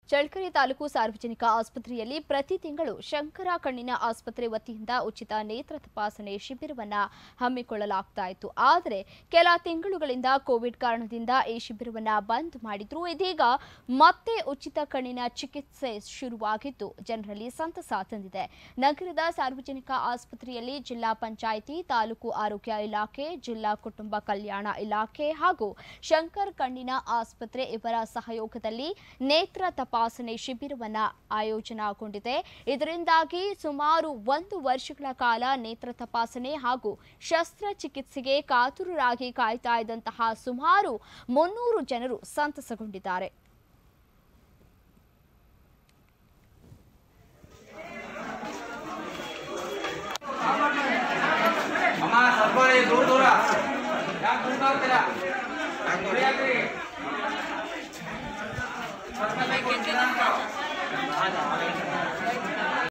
ಚಳ್ಳಕೆರೆ ತಾಲೂಕು ಸಾರ್ವಜನಿಕ ಆಸ್ಪತ್ರೆಯಲ್ಲಿ ಪ್ರತಿ ತಿಂಗಳು ಶಂಕರ ಕಣ್ಣಿನ ಆಸ್ಪತ್ರೆ ವತಿಯಿಂದ ಉಚಿತ ನೇತ್ರ ತಪಾಸಣೆ ಶಿಬಿರವನ್ನ ಹಮ್ಮಿಕೊಳ್ಳಲಾಗ್ತಾ ಇತ್ತು ಆದರೆ ಕೆಲ ತಿಂಗಳುಗಳಿಂದ ಕೋವಿಡ್ ಕಾರಣದಿಂದ ಈ ಶಿಬಿರವನ್ನ ಬಂದ್ ಮಾಡಿದ್ರು ಇದೀಗ ಮತ್ತೆ ಉಚಿತ ಕಣ್ಣಿನ ಚಿಕಿತ್ಸೆ ಶುರುವಾಗಿದ್ದು ಜನರಲ್ಲಿ ಸಂತಸ ತಂದಿದೆ ನಗರದ ಸಾರ್ವಜನಿಕ ಆಸ್ಪತ್ರೆಯಲ್ಲಿ ಜಿಲ್ಲಾ ಪಂಚಾಯಿತಿ ತಾಲೂಕು ಆರೋಗ್ಯ ಇಲಾಖೆ ಜಿಲ್ಲಾ ಕುಟುಂಬ ಕಲ್ಯಾಣ ಇಲಾಖೆ ಹಾಗೂ ಶಂಕರ್ ಕಣ್ಣಿನ ಆಸ್ಪತ್ರೆ ಇವರ ಸಹಯೋಗದಲ್ಲಿ ನೇತ್ರ ತಪಾಸಣೆ ಶಿಬಿರವನ್ನ ಆಯೋಜನೆಗೊಂಡಿದೆ ಇದರಿಂದಾಗಿ ಸುಮಾರು ಒಂದು ವರ್ಷಗಳ ಕಾಲ ನೇತ್ರ ತಪಾಸಣೆ ಹಾಗೂ ಶಸ್ತ್ರಚಿಕಿತ್ಸೆಗೆ ಕಾತುರರಾಗಿ ಕಾಯ್ತಾ ಇದ್ದಂತಹ ಸುಮಾರು ಮುನ್ನೂರು ಜನರು ಸಂತಸಗೊಂಡಿದ್ದಾರೆ